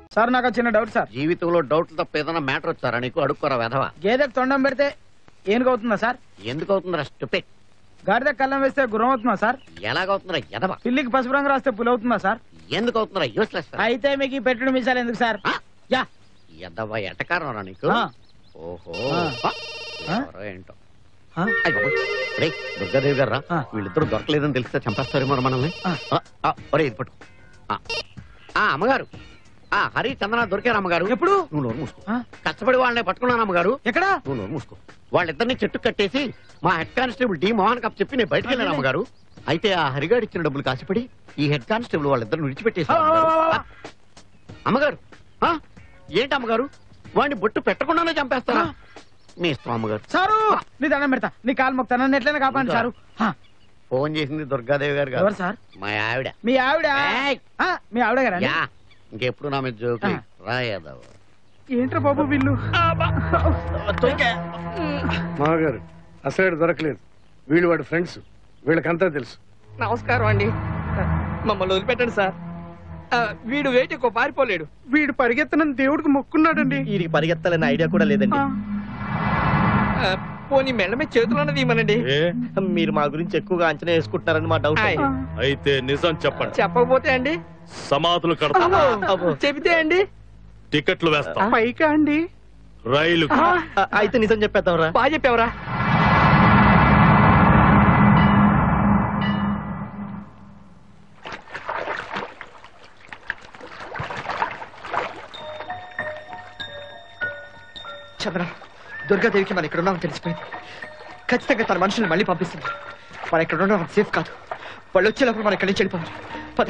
Sir నాకు చిన్న doubt sir జీవితంలో డౌట్లు తప్ప ఏదైనా మ్యాటర్ వచ్చారా నీకు అడుక్కోరా వెధవ గేదెకు తొండం పెడితే ఏనుగవుతుందా సార్ ఎందుకు అవుతుందిరా స్టూపిడ్ గాడిద కళ్ళం వేస్తే గుర్రం అవుతుందా సార్ ఎలాగవుతుందిరా ఎదవ పిల్లికి పసుపు రంగు రాస్తే పులి అవుతుందా సార్ ఎందుకు అవుతుందిరా యూస్లెస్ అయితే మీకు ఈ పెట్టుడు మిసాలు ఎందుకు సార్ ఆ? యా ఎదవ ఎటకారం రా నీకు ఆ. ఓహో ఆ. ఆ, ఎవరో ఏంటో ఆ? అయ్ బాబోయ్. రేయ్, దుర్గాదేవి గారు రా ఆ. వీళ్ళిద్దరు దొరకలేదని తెలిస్తే చంపేస్తారేమో రా మనల్ని ఆ. ఆ, ఆ, ఒరేయ్, ఇది పట్టు ఆ. ఆ, అమ్మగారు ఆ హరి చందన దొరికారు అమ్మగారు ఎప్పుడు నువ్వు నోరు మూసుకో ఆ? కష్టపడి వాళ్ళని పట్టుకున్నాను అమ్మగారు ఎక్కడా నువ్వు నోరు మూసుకో వాళ్ళిద్దరిని చెట్టు కట్టేసి మా హెడ్ కానిస్టేబుల్ డి మోహన్ కప్ చెప్పి నేను బయటకు వెళ్ళాను అమ్మగారు అయితే ఆ హరిగాడు ఇచ్చిన డబ్బులు కాసిపడి ఈ హెడ్ కానిస్టేబుల్ వాళ్ళిద్దరిని విడిచిపెట్టేశారు అమ్మగారు. ఆ, అమ్మగారు ఆ? ఏంటి అమ్మగారు వాడిని బొట్టు పెట్టకుండానే చంపేస్తారా మీ ఇష్టం అమ్మగారు సారు నీ దండం పెడతా నీ కాలు మొక్తా నన్ను ఎట్లయినా కాపాడండి సారు ఆ, ఫోన్ చేసింది దుర్గాదేవి గారు ఎవరు కాదు సార్ మా ఆవిడ మీ ఆవిడ ఏయ్! ఆ, మీ ఆవిడ గారా యా ఇంకెప్పుడు నా మీద జోకి ఆ. రాయదవ ఏంట్రా బాబు వీళ్ళు మామగారు అసలు దొరకలేదు వీళ్ళు వాడి ఫ్రెండ్స్ వీళ్ళకంతా తెలుసు నమస్కారం అండి మమ్మల్ని వదిలిపెట్టండి సార్ ఆ, వీడు వేటి ఎక్కువ పారిపోలేడు వీడు పరిగెత్తనని దేవుడికి మొక్కున్నాడండి వీరికి పరిగెత్తాలనే ఐడియా కూడా లేదండి ఆ, పోనీ మెల్ల మీద చేతులున్నది ఇవ్వనండి మీరు మా గురించి ఎక్కువగా అంచనా వేసుకుంటున్నారని మా డౌట్ ఆయ్. అయితే నిజం చెప్పండి చెప్పకపోతే అండి సమాధులు కడతా అబ్బో, చెబితే అండి టికెట్లు వేస్తా పైకా అండి రైలు ఆ, ఆ, అయితే నిజం చెప్పేద్దాంరా బాగా చెప్పావురా చంద్ర దుర్గాదేవికి మనం ఇక్కడ ఉన్నామని తెలిసిపోయింది ఖచ్చితంగా తన మనుషుల్ని మళ్ళీ పంపిస్తుంది మనం ఇక్కడ ఉండడం సేఫ్ కాదు వాళ్ళు వచ్చేటప్పుడు మనం ఇక్కడి నుంచి వెళ్ళిపోవాలి పద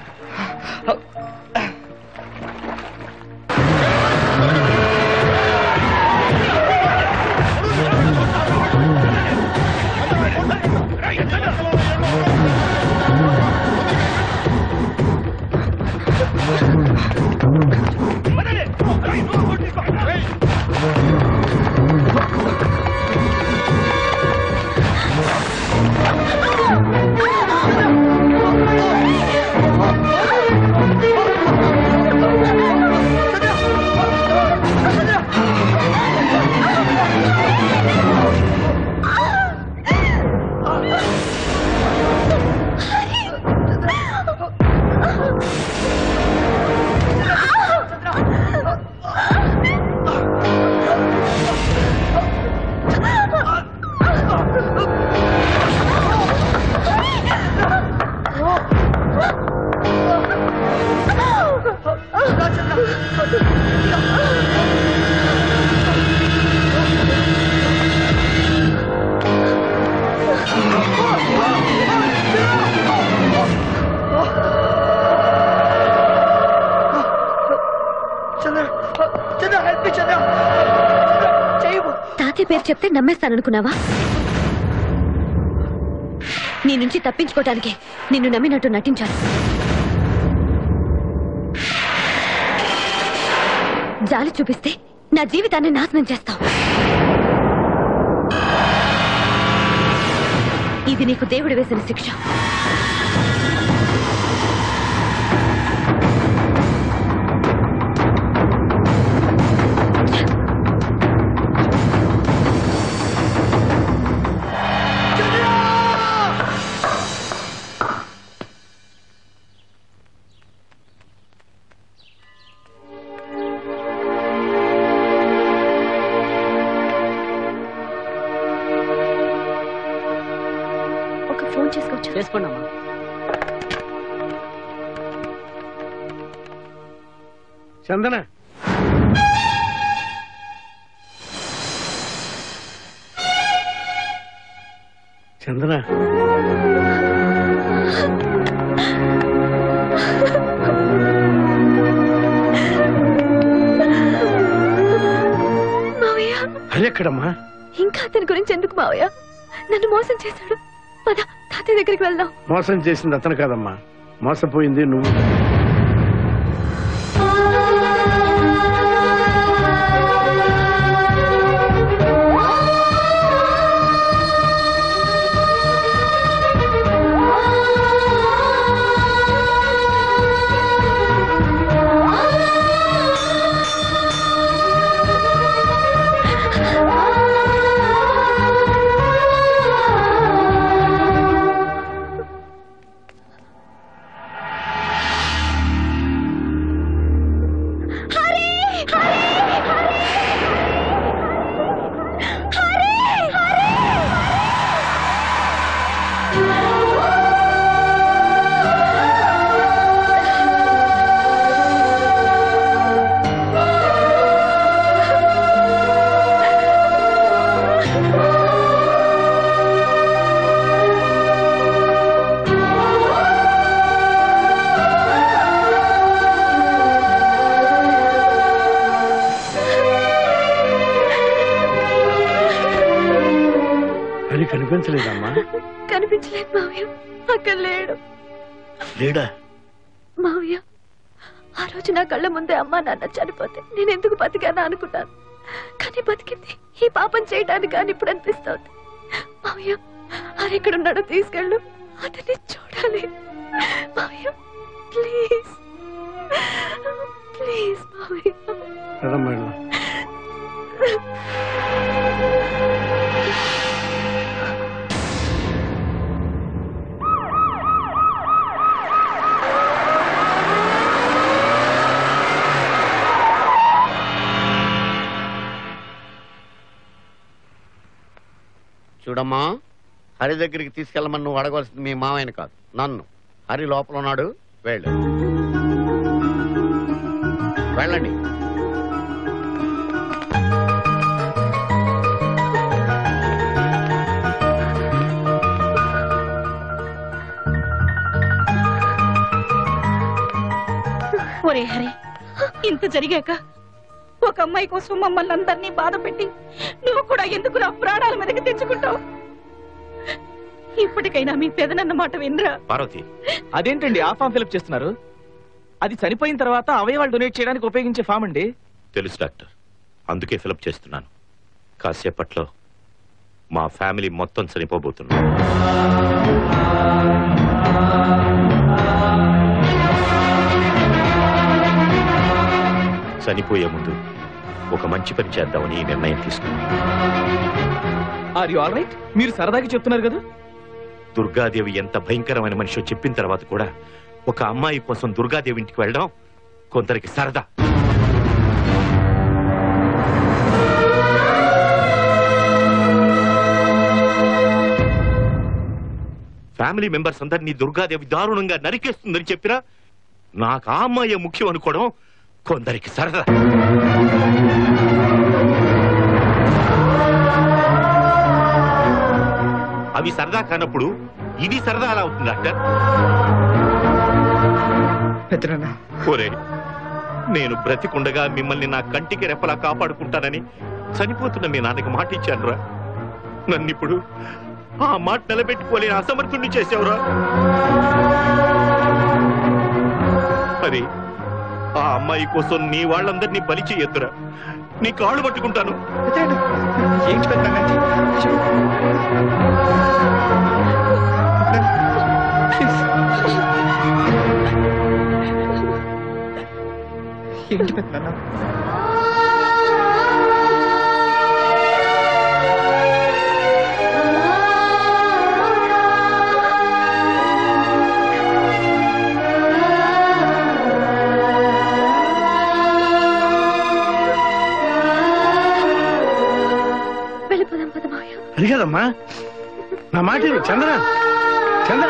చంద్ర చంద్ర హెల్ప్ మీ చంద్ర చేయవు తాతయ్య పేరు చెప్తే నమ్మేస్తాననుకున్నావా నీ నుంచి తప్పించుకోవటానికి నిన్ను నమ్మినట్టు నటించాను జాలి చూపిస్తే నా జీవితాన్ని నాశనం చేస్తావు ఇది నీకు దేవుడు వేసిన శిక్ష ఒక ఫోన్ చేసుకోవచ్చు చేసుకోండి అమ్మా చందన చందన మావయ్య హరి ఎక్కడమ్మా ఇంకా అతని గురించి ఎందుకు మావయ్య నన్ను మోసం చేశాడు పద తాతయ్య దగ్గరికి వెళ్దాం మోసం చేసింది అతను కాదమ్మా మోసపోయింది నువ్వు ఆ కనిపించలేదు మావయ్య అక్కడ లేడు లేడా మావయ్య ఆ రోజు నా కళ్ళ ముందే అమ్మా నాన్న చనిపోతే నేను ఎందుకు బతికానా అనుకున్నాను కానీ బతికింది ఈ పాపం చేయడానికి కానీ ఇప్పుడు అనిపిస్తోంది మావయ్య ఆయన ఎక్కడున్నాడో తీసుకెళ్ళు అతన్ని చూడాలి మావయ్య ప్లీజ్ ప్లీజ్ మావయ్య కదమ్మా వెళ్ళు. చూడమ్మా హరి దగ్గరికి తీసుకెళ్ళమని నువ్వు అడగవలసింది మీ మామయ్యని కాదు నన్ను హరి లోపల ఉన్నాడు వెళ్ళు వెళ్ళండి ఒరే హరి ఇంత జరిగాక ఒక అమ్మాయి కోసం మమ్మల్ని అందరినీ బాధ పెట్టి నువ్వు కూడా ఎందుకు నా ప్రాణాల మీదకి తెచ్చుకుంటావు ఇప్పటికైనా మీ పెదనన్న మాట వినరా పార్వతి అదేంటండి ఆ ఫామ్ ఫిల్అప్ చేస్తున్నారు అది చనిపోయిన తర్వాత అవయవాలు డొనేట్ చేయడానికి ఉపయోగించే ఫామ్ అండి తెలుసు డాక్టర్ అందుకే ఫిలప్ చేస్తున్నాను కాసేపట్లో మా ఫ్యామిలీ మొత్తం చనిపోబోతున్నాం చనిపోయే ముందు ఒక మంచి పని చేద్దామని ఈ నిర్ణయం తీసుకున్నాను ఆర్ యు ఆల్ రైట్ మీరు సరదాగా చెప్తున్నారు కదా దుర్గాదేవి ఎంత భయంకరమైన మనిషో చెప్పిన తర్వాత కూడా ఒక అమ్మాయి కోసం దుర్గాదేవి ఇంటికి వెళ్ళడం కొందరికి సరదా ఫ్యామిలీ మెంబర్స్ అందరినీ దుర్గాదేవి దారుణంగా నరికేస్తుందని చెప్పినా నాకు ఆ అమ్మాయి ముఖ్యం అనుకోవడం కొందరికి సరదా అవి సరదా కానప్పుడు ఇది సరదా అలా అవుతుంది డాక్టర్ పెద్దనాన్న ఒరే నేను బ్రతికుండగా మిమ్మల్ని నా కంటికి రెప్పలా కాపాడుకుంటానని చనిపోతున్న మీ నాన్నకి మాట ఇచ్చానురా నన్నిప్పుడు ఆ మాట నిలబెట్టుకోలేని అసమర్థుణ్ణి చేసావురా మరి ఆ అమ్మాయి కోసం నీ వాళ్ళందరినీ బలి చేయొద్దురా నీ కాళ్ళు పట్టుకుంటాను పెద్దనాన్న ఏంటి పెద్దనాన్న ఏంటి పెద్దనాన్న వెళ్ళిపోదాం పద మావయ్య అది కదమ్మా నా మాట విను. చంద్ర చంద్ర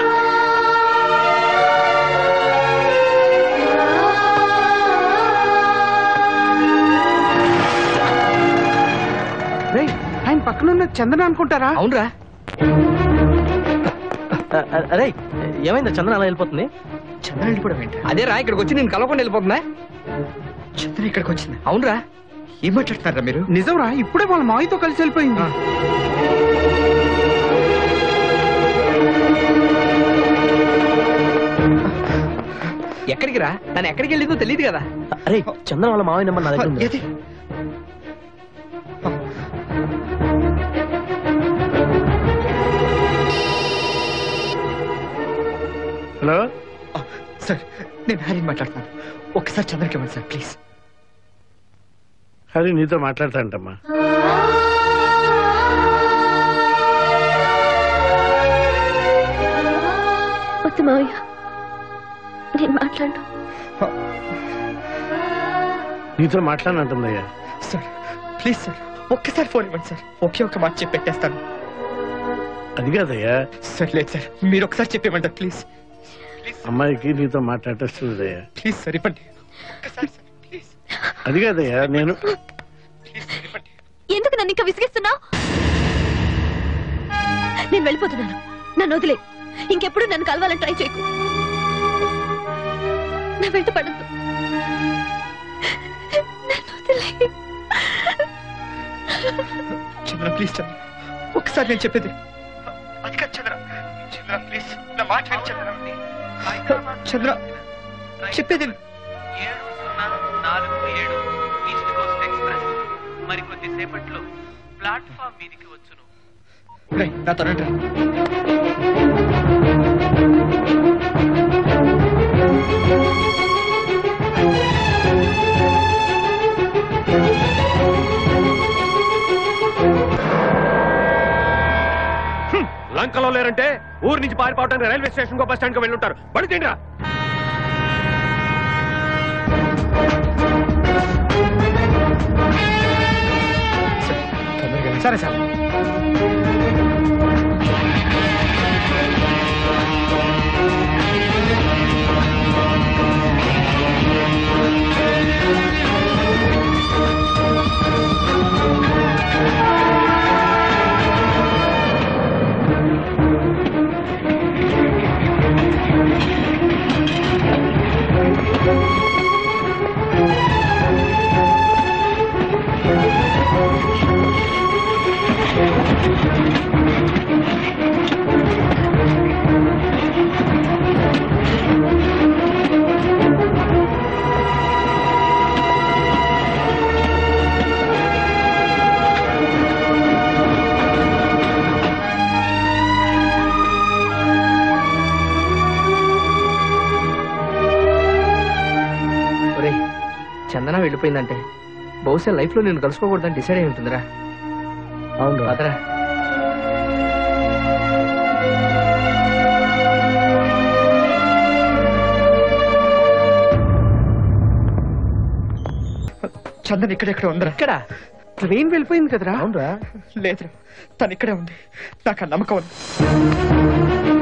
రేయ్, ఆయన పక్కన ఉన్న చందన అనుకుంటారా అవునరా అరే ఏమైందా చందన అలా వెళ్ళిపోతుంది చంద్ర వెళ్ళిపోవడం ఏంటి అదేరా ఇక్కడికి వచ్చి నేను కలవకుండా వెళ్ళిపోతుందా చంద్ర ఇక్కడికి వచ్చింది అవునరా ఏం మాట్లాడుతున్నారా మీరు నిజంరా ఇప్పుడే వాళ్ళ మావితో కలిసి వెళ్ళిపోయింది ఎక్కడికి రా తను ఎక్కడికి వెళ్ళిందో తెలియదు కదా అరే చందన వాళ్ళ మావయ్య నెంబర్ నా దగ్గర ఉంది ఏది? హలో ఆ, సార్ నేను హరిని మాట్లాడుతున్నాను ఒకసారి చంద్రకి ఇవ్వండి సార్ ప్లీజ్ హరి నీతో మాట్లాడతాంటమ్మా వద్దు మావయ్య నేను మాట్లాడు నీతో మాట్లాడనంటుందయ్యా సార్ ప్లీజ్ సార్ ఒక్కసారి ఫోన్ ఇవ్వండి సార్ ఒకే ఒక మాట చెప్పి పెట్టేస్తాను అది కాదయ్యా సార్ లేదు సార్ మీరు ఒకసారి చెప్పేమంటారు ప్లీజ్ అమ్మాయికి నీతో మాట్లాడేస్తుందయ్యా ప్లీజ్ సార్ ఇవ్వండి ఒక్కసారి సార్ ప్లీజ్ అది కాదయ్యా నేను ప్లీజ్ సార్ ఇవ్వండి ఎందుకు నన్ను ఇంకా విసిగిస్తున్నావు నేను వెళ్ళిపోతున్నాను నన్ను వదిలే ఇంకెప్పుడు నన్ను కలవాలని ట్రై చేయకు నా వెంట పడద్దు నన్ను వదిలే చంద్ర ప్లీజ్ చంద్ర ఒక్కసారి నేను చెప్పేది అది కాదు చంద్ర చంద్ర ప్లీజ్ నా మాట విను చంద్ర చంద్ర చెప్పేది విను. ఏడు సున్నా నాలుగు ఏడు ఈస్ట్ కోస్ట్ ఎక్స్ప్రెస్ మరికొద్ది సేపట్లో ప్లాట్ఫామ్ మీదికి వచ్చును రేయ్, నాతో రండి రా. లంకలో లేరంటే ఊరు నుంచి పారిపోవడానికి రైల్వే స్టేషన్ బస్ స్టాండ్ కి వెళ్ళుంటారు బడి తిండ్రా తొందరగా రండి. సరే సార్ ఒరే చందన వెళ్ళిపోయిందంటే బహుశా లైఫ్ లో నేను కలుసుకోకూడదని డిసైడ్ అయి ఉంటుందిరా అవును అదరా చందన్ ఇక్కడెక్కడ ఉందరా ఇక్కడ ట్రైన్ వెళ్ళిపోయింది కదరా అవునరా లేదురా తను ఇక్కడే ఉంది నాకు ఆ నమ్మకం ఉంది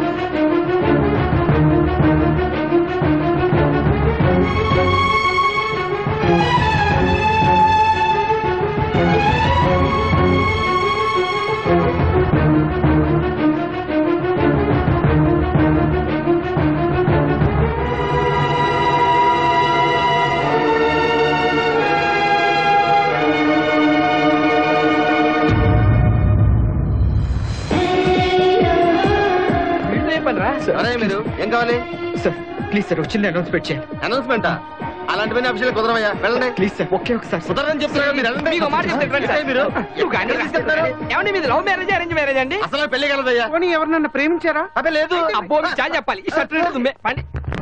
వీళ్ళు పని రా అరే మీరు ఏం కావాలి సార్ ప్లీజ్ సార్ ఒక చిన్న అనౌన్స్మెంట్ చేయండి అనౌన్స్మెంట్ అలాంటివన్నీ అఫీషియల్ కుదరవయ్యా వెళ్ళండి ప్లీజ్ సార్ ఒకే ఒకసారి సార్. కుదరని చెప్తున్నా మీరు వెళ్ళండి మీకు మాట చెప్తే రండి సార్. మీరు నువ్వు గాంధీ తీసుకెళ్తారు ఏమండి మీది లవ్ మ్యారేజ్ అరేంజ్ మ్యారేజ్ అండి అసలు పెళ్లి కలదయ్యా పోనీ ఎవరినన్నా ప్రేమించారా అదే లేదు అబ్బో మీకు చాలా చెప్పాలి ఈ షర్ట్ తుమ్మే పండి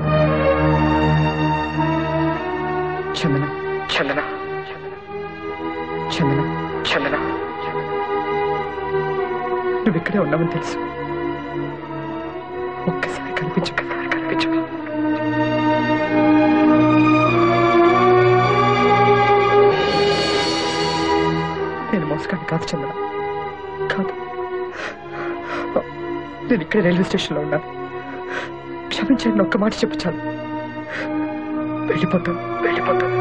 చందన చందన చందన చందన నువ్వు ఇక్కడే ఉన్నావని తెలుసు ఒక్కసారి కనిపించు ఒక్కసారి కనిపించు నేను మోసగాన్ని కాదు చందన కాదు నేను ఇక్కడే రైల్వే స్టేషన్లో ఉన్నాను క్షమించండి ఒక్క మాట చెప్పు చాలు వెళ్ళిపోతాను వెళ్ళిపోతాను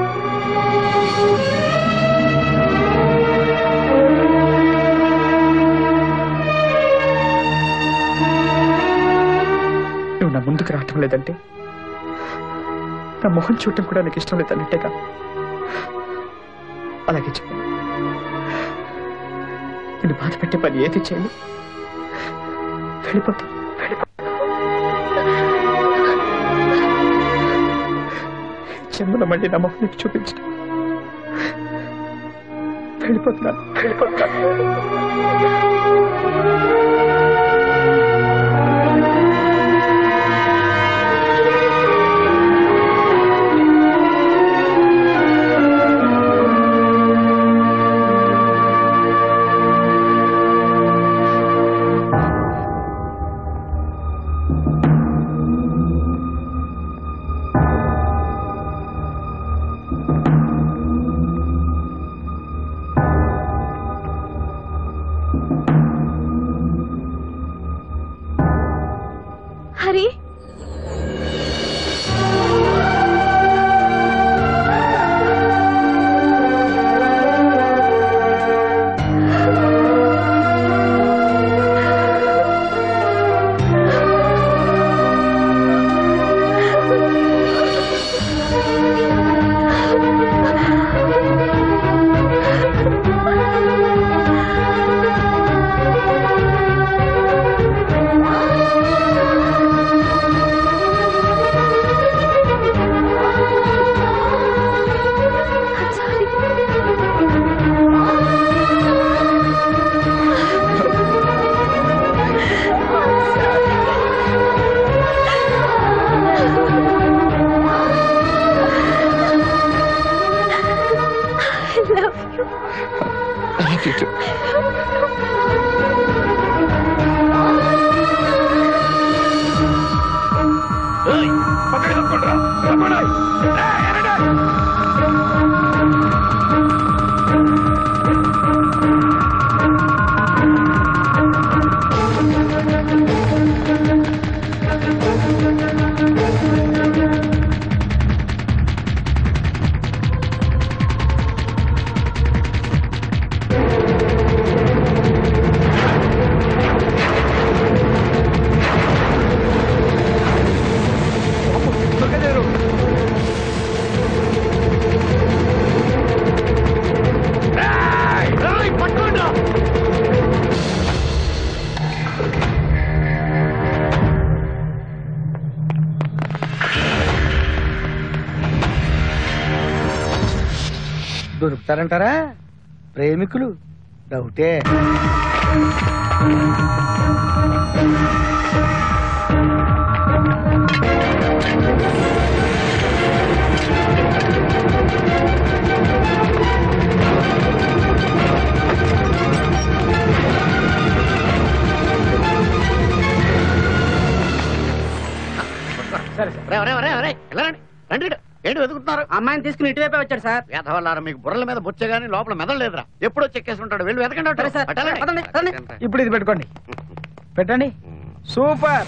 నువ్వు నా ముందుకు రావటం లేదంటే నా మొహం చూడటం కూడా నీకు ఇష్టం లేదన్నట్టేగా అలాగే చెప్పు నేను బాధ పెట్టే పని ఏది చేయను వెళ్ళిపోతా వెళ్ళిపోతా జన్మలో మళ్ళీ నా మొహం నీకు చూపించడం వెళ్ళిపోతున్నాను వెళ్ళిపోతున్నాను హరి దొరుకుతారంటారా ప్రేమికులు డౌటే సరే సరే ఒరే, ఒరే, ఒరే, ఒరే, ఇలా రండి. రండి ఇటు. ఏంటి వెతుకుతున్నారు అమ్మాయిని తీసుకుని ఇటువైపే వచ్చాడు సార్ వేధవల్లారా మీకు బుర్రల మీద బొచ్చే గానీ లోపల మెదలేదురా ఎప్పుడో చెక్కేసి ఉంటాడు వెళ్ళి వెతకండి సరే సార్ అటు వెళ్ళండి. పదండి, పదండి. ఇప్పుడు ఇది పెట్టుకోండి పెట్టండి సూపర్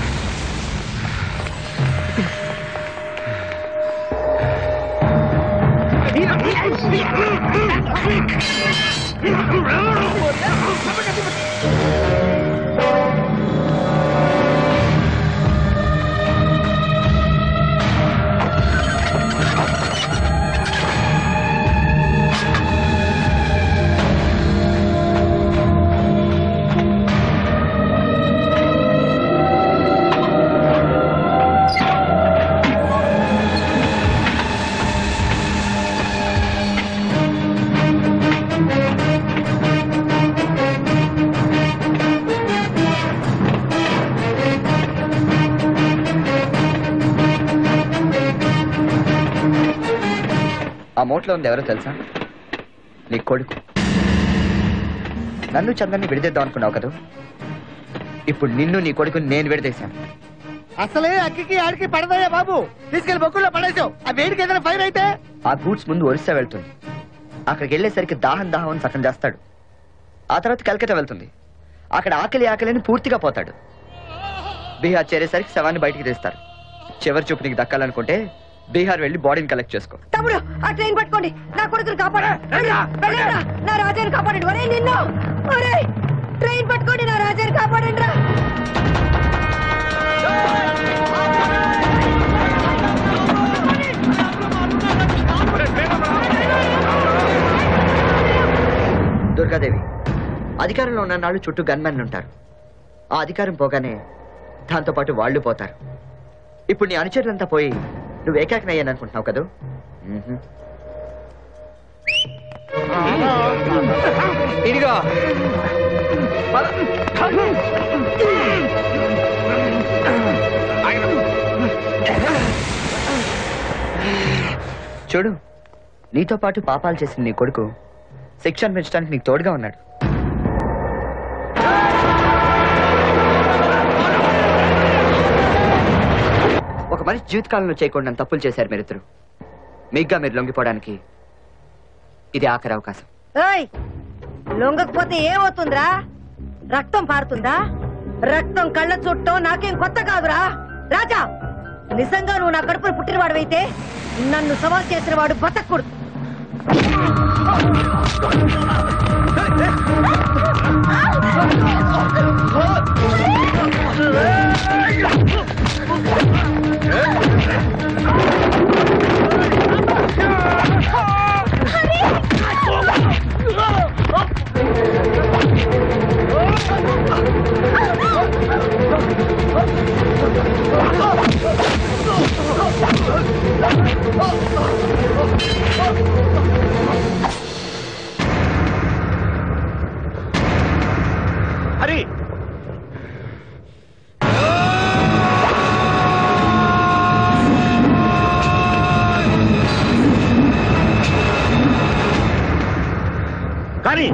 ఆ మోట్లో ఉంది ఎవరో తెలుసా నీ కొడుకు నన్ను చంద్రని విడిదేద్దాం అనుకున్నావు కదా ఇప్పుడు నిన్ను నీ కొడుకు నేను విడదీశాను అసలే అక్కికి ఆడికి పడదయ్యా బాబు తీసుకెళ్లి బొక్కుల్లో పడేసావు ఆ వేడికి ఏదైనా ఫైర్ అయితే ఆ గూడ్స్ ముందు ఒరిస్సా వెళ్తుంది అక్కడికి వెళ్ళేసరికి దాహం దాహం అని సగం చేస్తాడు ఆ తర్వాత కలకత్తా వెళ్తుంది అక్కడ ఆకలి ఆకలిని పూర్తిగా పోతాడు బీహార్ చేరేసరికి శవాన్ని బయటికి తీస్తారు చివరి చూపు నీకు దక్కాలనుకుంటే బీహార్ వెళ్ళి బాడీని కలెక్ట్ చేసుకో తమ్ముడు ఆ ట్రైన్ పట్టుకోండి నా కొడుకుని కాపాడండి వెళ్ళండ్రా. నా రాజాని కాపాడండి ఒరే నిన్ను ఒరే ట్రైన్ పట్టుకోండి నా రాజాని కాపాడండి రా దుర్గాదేవి అధికారంలో ఉన్న నాళ్ళు చుట్టూ గన్మెన్లు ఉంటారు ఆ అధికారం పోగానే దాంతో పాటు వాళ్ళు పోతారు ఇప్పుడు నీ అనుచరులంతా పోయి నువ్వు ఏకాకినయ్యాను అనుకుంటున్నావు కదా మ్మ్హ్మ్. ఇదిగో చూడు నీతో పాటు పాపాలు చేసిన నీ కొడుకు శిక్ష అనిపించడానికి నీకు తోడుగా ఉన్నాడు ఒక మనిషి జీవితకాలంలో చేయకుండా తప్పులు చేశారు మీరిద్దరు మీగ్గా మీరు లొంగిపోవడానికి ఇది ఆఖరి అవకాశం ఏయ్ లొంగకపోతే ఏమవుతుందిరా రక్తం పారుతుందా రక్తం కళ్ళ చుట్టూ నాకేం కొత్త కాదురా రాజా నిజంగా నువ్వు నా కడుపున పుట్టినవాడువైతే నన్ను సవాల్ చేసిన వాడు బతకూడదు హరి కానీ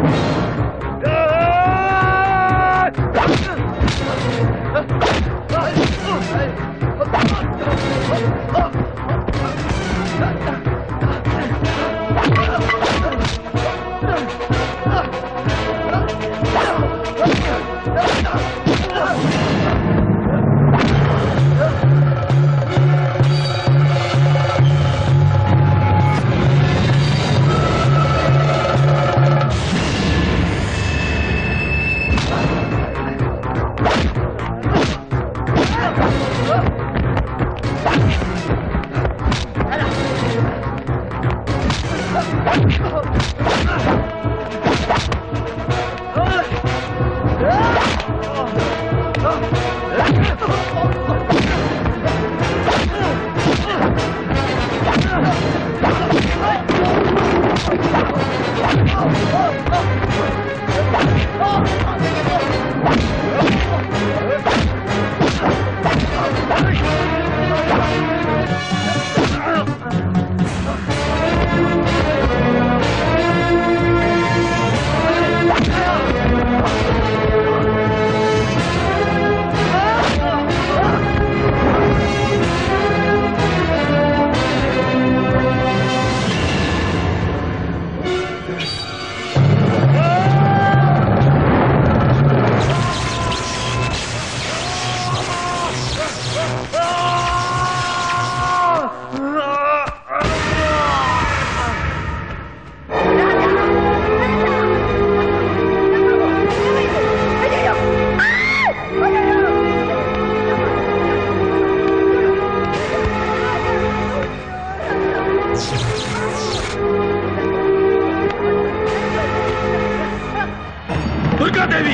దుర్గాదేవి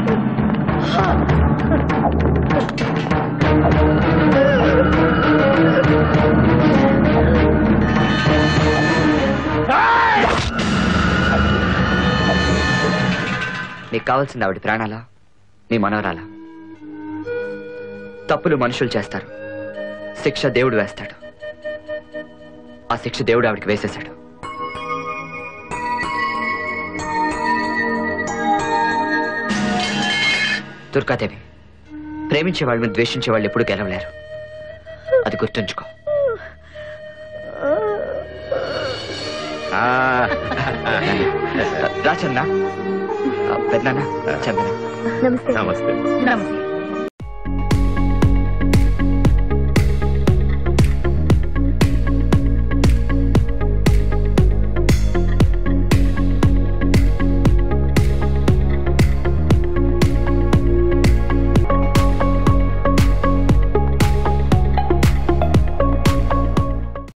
నీకు కావాల్సింది ఆవిడ ప్రాణాలా నీ మనవరాలా తప్పులు మనుషులు చేస్తారు శిక్ష దేవుడు వేస్తాడు ఆ శిక్ష దేవుడు ఆవిడకి వేసేశాడు దుర్గాదేవి ప్రేమించే వాళ్ళని ద్వేషించే వాళ్ళు ఎప్పుడు గెలవలేరు అది గుర్తుంచుకో రాచన్న పెద్దనా చందన నమస్తే నమస్తే నమస్తే